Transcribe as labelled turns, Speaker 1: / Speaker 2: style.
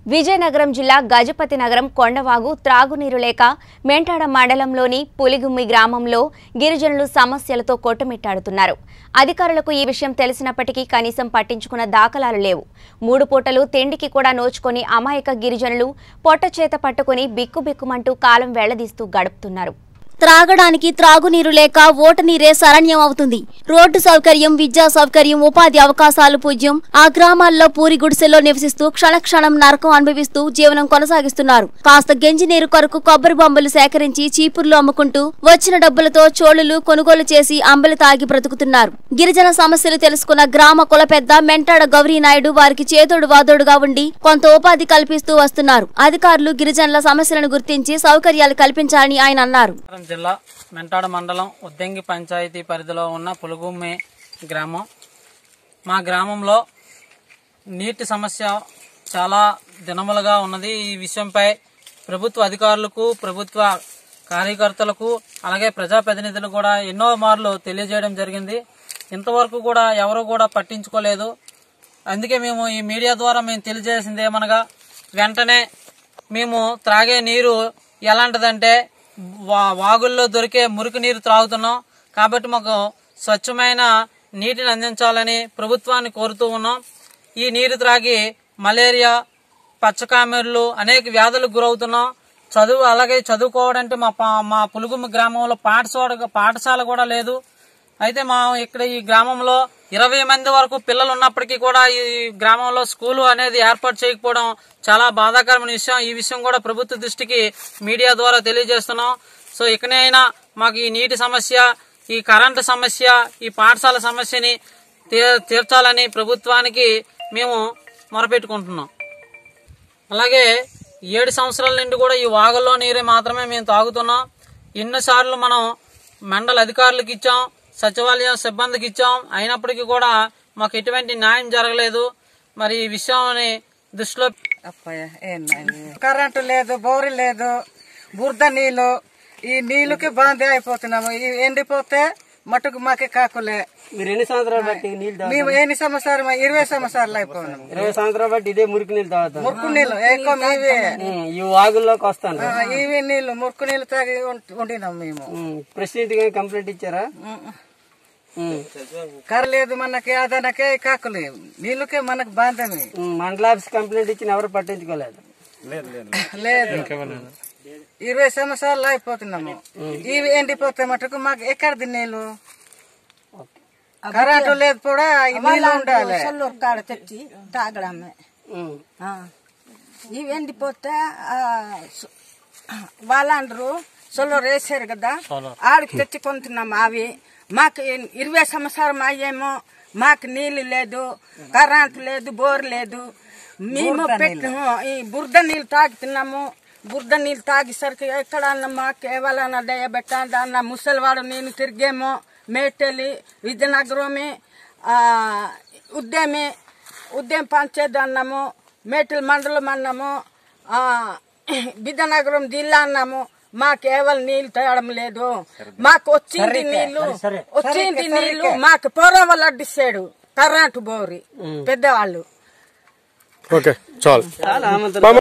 Speaker 1: విజయనగరం జిల్లా గజపతి నగరం కొండవాగు త్రాగునీరు లేక మెంటాడ మండలంలోని పులిగుమ్మి గ్రామంలో గిరిజనులు సమస్యలతో కొట్టుమిట్టాడుతున్నారు అధికారులకు ఈ విషయం తెలిసినప్పటికీ కనీసం పట్టించుకున్న దాఖలాలు లేవు మూడు పూటలు తిండికి కూడా నోచుకొని అమాయక గిరిజనులు పొట్ట చేత పట్టుకుని బిక్కుబిక్కుమంటూ కాలం వెళ్లదీస్తూ గడుపుతున్నారు
Speaker 2: త్రాగడానికి త్రాగునీరు లేక ఓట నీరే శరణ్యం అవుతుంది రోడ్డు సౌకర్యం విద్యా సౌకర్యం ఉపాధి అవకాశాలు పూజ్యం ఆ గ్రామాల్లో పూరి గుడిసెల్లో నివసిస్తూ క్షణక్షణం నరకం అనుభవిస్తూ జీవనం కొనసాగిస్తున్నారు కాస్త గెంజి నీరు కొరకు కొబ్బరి బొమ్మలు సేకరించి చీపుర్లు అమ్ముకుంటూ వచ్చిన డబ్బులతో చోళులు కొనుగోలు చేసి అంబలి తాగి బ్రతుకుతున్నారు గిరిజన సమస్యలు తెలుసుకున్న గ్రామ కుల పెద్ద మెంటాడ గౌరీ నాయుడు వారికి చేదోడు వాదోడుగా ఉండి కొంత ఉపాధి కల్పిస్తూ వస్తున్నారు అధికారులు గిరిజనుల సమస్యలను గుర్తించి సౌకర్యాలు కల్పించాలని ఆయన అన్నారు
Speaker 3: విజయనగరం జిల్లా మెంటాడ మండలం ఉద్దంగి పంచాయతీ పరిధిలో ఉన్న పులుగుమ్మి గ్రామం మా గ్రామంలో నీటి సమస్య చాలా దినములుగా ఉన్నది ఈ విషయంపై ప్రభుత్వ అధికారులకు ప్రభుత్వ కార్యకర్తలకు అలాగే ప్రజాప్రతినిధులు కూడా ఎన్నో మార్లు తెలియజేయడం జరిగింది ఇంతవరకు కూడా ఎవరు కూడా పట్టించుకోలేదు అందుకే మేము ఈ మీడియా ద్వారా మేము తెలియజేసింది ఏమనగా వెంటనే మేము త్రాగే నీరు ఎలాంటిదంటే వా- వాగుల్లో దొరికే మురికి నీరు త్రాగుతున్నాం కాబట్టి మాకు స్వచ్ఛమైన నీటిని అందించాలని ప్రభుత్వాన్ని కోరుతూ ఉన్నాం ఈ నీరు త్రాగి మలేరియా పచ్చకామెర్లు అనేక వ్యాధులకు గురవుతున్నాం చదువు అలాగే చదువుకోవడంటే మా పా- మా పులుగుమ్మ గ్రామంలో పాఠశాల పాఠశాల కూడా లేదు అయితే మా ఇక్కడ ఈ గ్రామంలో ఇరవై మంది వరకు పిల్లలు ఉన్నప్పటికీ కూడా ఈ గ్రామంలో స్కూలు అనేది ఏర్పాటు చేయకపోవడం చాలా బాధాకరమైన విషయం ఈ విషయం కూడా ప్రభుత్వ దృష్టికి మీడియా ద్వారా తెలియజేస్తున్నాం సో ఇకనైనా మాకు ఈ నీటి సమస్య ఈ కరెంటు సమస్య ఈ పాఠశాల సమస్యని తీ- తీర్చాలని ప్రభుత్వానికి మేము మొరపెట్టుకుంటున్నాం అలాగే ఏడు సంవత్సరాల నుండి కూడా ఈ వాగుల్లో నీరే మాత్రమే మేము తాగుతున్నాం ఎన్నోసార్లు మనం మండల అధికారులకు ఇచ్చాం సచివాలయం సిబ్బందికి ఇచ్చాం అయినప్పటికీ కూడా మాకు ఎటువంటి న్యాయం జరగలేదు మరి ఈ విషయాన్ని దృష్టిలో
Speaker 4: అప్పయ్య ఏం నాయన. కరెంటు లేదు బోరు లేదు బురద నీళ్లు ఈ నీళ్ళకి బాంది అయిపోతున్నాము ఈ ఎండిపోతే మటుకు మాకే కాకులే
Speaker 5: మీరు ఎన్ని సంవత్సరాలు బట్టి నీళ్ళు తాగుతారు
Speaker 4: మేము ఎన్ని సంవత్సరాలు ఇరవై సంవత్సరాలు అయిపోయినాము
Speaker 5: ఇరవై సంవత్సరాలు బట్టి ఇదే మురికి నీళ్ళు తాగుతారు
Speaker 4: మురుకు నీళ్ళు ఎక్కువ ఇవే
Speaker 5: ఉమ్, ఈ వాగుల్లోకి వస్తాను
Speaker 4: ఆ, ఇవి నీళ్లు మురుకు నీళ్లు తాగి ఉం- ఉండినాం మేము
Speaker 5: ప్రెసిడెంట్ గా కంప్లైంట్ ఇచ్చారా ఉమ్.
Speaker 4: కర్ర లేదు మనకి అదనకే కాకులు నీళ్ళకే మనకు బాంధమే
Speaker 5: ఉమ్, మండల ఆఫీస్ కంప్లైంట్ ఇచ్చిన ఎవరు పట్టించుకోలేదు
Speaker 4: లేదు ఇరవై సంవత్సరాలు అయిపోతున్నాము ఇవి ఎండిపోతే మటుకు మాకు ఎక్కడిది నీళ్ళు కరెంటు లేదు కూడా ఈ నీళ్ళు ఉండాలి
Speaker 6: సొల్లూరు కాడ తెచ్చి తాగడమే
Speaker 5: ఉమ్,
Speaker 6: ఆ. ఇవి ఎండిపోతే ఆ, సొ- వాళ్ళందరూ సొల్లూరు వేసారు కదా ఆడికి తెచ్చి కొంటున్నాం అవి మాకు ఇ- ఇరవై సంవత్సరం అయ్యేమో మాకు నీళ్లు లేదు కరెంటు లేదు బోర్ లేదు మేము పెట్టు ఈ బురద నీళ్ళు తాగుతున్నాము బురద నీళ్ళు తాగేసరికి ఎక్కడన్నా మాకు ఎవరన్నా దయబెట్టండి అన్న ముసలివాడు నేను తిరిగేమో మేటెలి విజయనగరమే ఆ, ఉద్యమి ఉద్యమ పంచాయతీ అన్నాము మేటల్ మండలం అన్నాము ఆ, విజయనగరం జిల్లా అన్నాము మాకు కేవలం నీళ్లు తేయడం లేదు మాకు వచ్చింది నీళ్లు వచ్చింది నీళ్లు మాకు పూర్వం వాళ్ళు అడ్డిస్తాడు కరెంటు బోరి పెద్దవాళ్ళు
Speaker 7: ఓకే చాలు
Speaker 5: చాలా ఆమంత్రం